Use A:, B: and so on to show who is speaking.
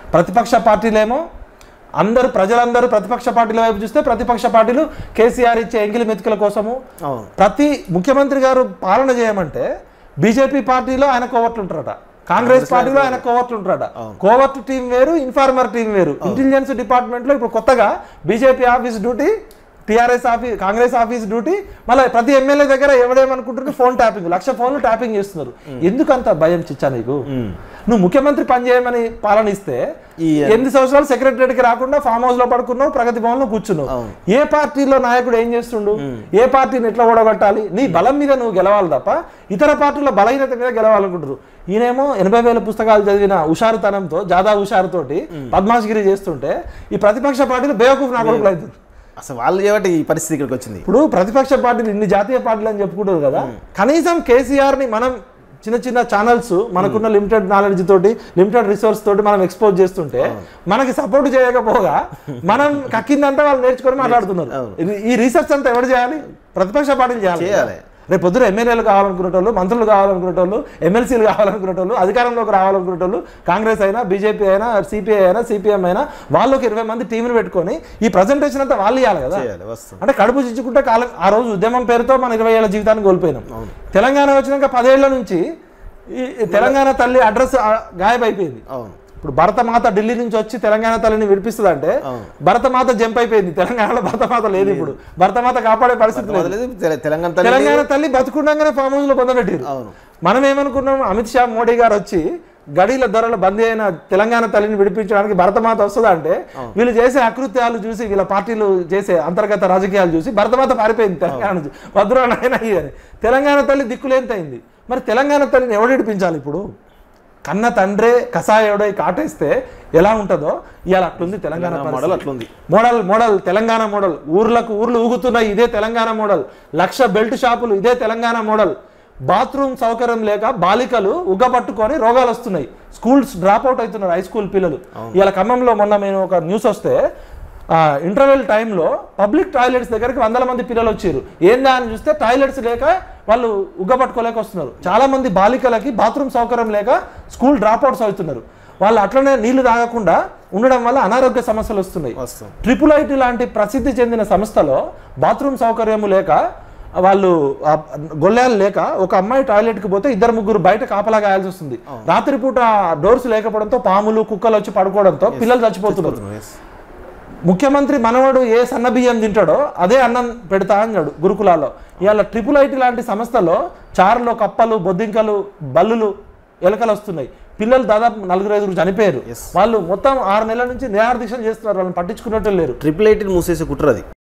A: ప్రతిపక్ష పార్టీలేమో అందరూ ప్రజలందరూ ప్రతిపక్ష పార్టీల వైపు చూస్తే ప్రతిపక్ష పార్టీలు కేసీఆర్ ఇచ్చే ఎంగిలి మెతుకుల కోసము
B: అవును
A: ప్రతి ముఖ్యమంత్రి గారు పాలన చేయమంటే బీజేపీ పార్టీలో ఆయన కోవర్ట్లు ఉంటారట కాంగ్రెస్ పార్టీలో ఆయన కోవర్ట్లు ఉంటారట కోవర్ట్ టీం వేరు ఇన్ఫార్మర్ టీం వేరు ఇంటెలిజెన్స్ డిపార్ట్మెంట్ లో ఇప్పుడు కొత్తగా BJP office duty TRS office Congress office duty మళ్ళీ ప్రతి ఎమ్మెల్యే దగ్గర ఎవడేమనుకుంటున్నారు ఫోన్ ట్యాపింగ్ లక్ష ఫోన్లు ట్యాపింగ్ చేస్తున్నారు ఎందుకు అంత భయం చిచ్చా నీకు నువ్వు ముఖ్యమంత్రి పని చేయమని పాలన ఇస్తే
B: ఈ
A: ఎనిమిది సంవత్సరాలు సెక్రటరీకి రాకుండా ఫామ్ హౌస్ లో పడుకున్నావు ప్రగతి భవన్ లో కూర్చున్నావు
B: అవును.
A: ఏ పార్టీలో నాయకుడు ఏం చేస్తుండు ఏ పార్టీని ఎట్లా ఓడగొట్టాలి నీ బలం మీద నువ్వు గెలవాలి తప్ప ఇతర పార్టీల బలహీనత మీద గెలవాలనుకుంటారు ఈయనేమో ఎనభై వేల పుస్తకాలు చదివిన హుషారుతనంతో జాదా హుషారుతోటి పద్మాషగిరి చేస్తుంటే ఈ ప్రతిపక్ష పార్టీలు బేవకూఫ్ నా కొడుకులు అవుతుంది
B: అసలు వాళ్ళు చేయబట్టి ఈ పరిస్థితి ఇక్కడికి వచ్చింది
A: ఇప్పుడు ప్రతిపక్ష పార్టీలు ఇన్ని జాతీయ పార్టీలు అని చెప్పుకుంటారు కదా కనీసం కేసీఆర్ ని మనం చిన్న చిన్న ఛానల్స్ మనకున్న లిమిటెడ్ నాలెడ్జ్ తోటి లిమిటెడ్ రిసోర్స్ తోటి మనం ఎక్స్పోజ్ చేస్తుంటే మనకి సపోర్ట్ చేయకపోగా మనం కక్కిందంతా వాళ్ళు నేర్చుకొని మాట్లాడుతున్నారు
B: అవును.
A: ఇది- ఈ రీసెర్చ్ అంతా ఎవరు చేయాలి ప్రతిపక్ష పార్టీలు చేయాలి
B: చేయాలి.
A: రేపు పొద్దున ఎమ్మెల్యేలు కావాలనుకునేటోళ్ళు మంత్రులు కావాలనుకునేటోళ్ళు ఎమ్మెల్సీలు కావాలనుకునేటోళ్ళు అధికారంలోకి రావాలనుకునేటోళ్ళు కాంగ్రెస్ అయినా బీజేపీ అయినా సిపిఐ అయినా సిపిఎం అయినా వాళ్ళకి ఇరవై మంది టీంని పెట్టుకొని ఈ ప్రజెంటేషన్ అంతా వాళ్ళు ఇవ్వాలి కదా
B: చేయాలి వస్తుంది
A: అంటే కడుపు చిచ్చుకుంటే కాలం ఆ రోజు ఉద్యమం పేరుతో మన ఇరవై ఏళ్ళ జీవితాన్ని కోల్పోయినాం తెలంగాణ వచ్చినాక పదేళ్ల నుంచి ఈ ఈ తెలంగాణ తల్లి అడ్రస్ గాయబైపోయింది
B: అవును
A: ఇప్పుడు భరతమాత ఢిల్లీ నుంచి వచ్చి తెలంగాణ తల్లిని విడిపిస్తుంది అంటే
B: అవును.
A: భరతమాత జంప్ అయిపోయింది తెలంగాణలో భరతమాత లేదు ఇప్పుడు భరతమాత కాపాడే పరిస్థితి లేదు
B: మొదలైంది తెల- తెలంగాణ తల్లి
A: తెలంగాణ తల్లి బతుకుండగానే ఫామ్ హౌస్ లో పొందబెట్టారు
B: అవును
A: మనం ఏమనుకున్నాం అమిత్ షా మోడీ గారు వచ్చి గడీల ధరల బందీ అయిన తెలంగాణ తల్లిని విడిపించడానికి భరతమాత వస్తుందా అంటే వీళ్ళు చేసే అకృత్యాలు చూసి వీళ్ళ పార్టీలు చేసే అంతర్గత రాజకీయాలు చూసి భరతమాత పారిపోయింది తెలంగాణ నుంచి భద్రా నాయన అని తెలంగాణ తల్లి దిక్కులేంతైంది మరి తెలంగాణ తల్లిని ఎవడు విడిపించాలి ఇప్పుడు కన్న తండ్రే కషాయోడై కాటేస్తే ఎలా ఉంటుందో ఇవాళ అట్లుంది తెలంగాణ
B: తెలంగాణ
A: పరిస్థితి.
B: మోడల్ అట్లుంది
A: మోడల్ మోడల్ తెలంగాణ మోడల్ ఊర్లకు ఊర్లు ఊగుతున్నాయి ఇదే తెలంగాణ మోడల్ లక్ష బెల్ట్ షాపులు ఇదే తెలంగాణ మోడల్ బాత్రూమ్ సౌకర్యం లేక బాలికలు ఉగ్గపట్టుకొని రోగాలు వస్తున్నాయి స్కూల్స్ డ్రాప్ అవుట్ అవుతున్నారు హై స్కూల్ పిల్లలు ఇలా ఖమ్మంలో మొన్న నేను ఒక న్యూస్ వస్తే ఇంటర్వెల్ టైంలో పబ్లిక్ టాయిలెట్స్ దగ్గరికి వందల మంది పిల్లలు వచ్చారు ఏందా అని చూస్తే టాయిలెట్స్ లేక వాళ్ళు ఉగ్గపట్టుకోలేక వస్తున్నారు చాలా మంది బాలికలకి బాత్రూమ్ సౌకర్యం లేక స్కూల్ డ్రాప్ అవుట్స్ అవుతున్నారు వాళ్ళు అట్లనే నీళ్లు తాగకుండా ఉండడం వల్ల అనారోగ్య సమస్యలు వస్తున్నాయి
B: వస్తుంది
A: ట్రిపుల్ ఐటీ లాంటి ప్రసిద్ధి చెందిన సంస్థలో బాత్రూమ్ సౌకర్యము లేక వాళ్ళు ఆ గొల్లాలు లేక ఒక అమ్మాయి టాయిలెట్కి పోతే ఇద్దరు ముగ్గురు బయట కాపలా గాయాల్సి వస్తుంది రాత్రిపూట డోర్స్ లేకపోవడంతో పాములు కుక్కలు వచ్చి పడుకోవడంతో పిల్లలు చచ్చిపోతున్నారు
B: Yes.
A: ముఖ్యమంత్రి మనవడు ఏ సన్న బియ్యం తింటాడో అదే అన్నం పెడతా అన్నాడు గురుకులాల్లో ఇవాళ ట్రిపుల్ ఐటీ లాంటి సంస్థలో చారులో కప్పలు బొద్దింకలు బల్లులు ఎలకలు వస్తున్నాయి పిల్లలు దాదాపు నలుగురు ఐదుగురు చనిపోయారు
B: Yes.
A: వాళ్ళు మొత్తం ఆరు నెలల నుంచి నిరాహార దీక్షలు చేస్తున్నారు వాళ్ళని పట్టించుకున్నట్టు లేరు
B: ట్రిపుల్ ఎయిటీని మూసేసి కుట్రది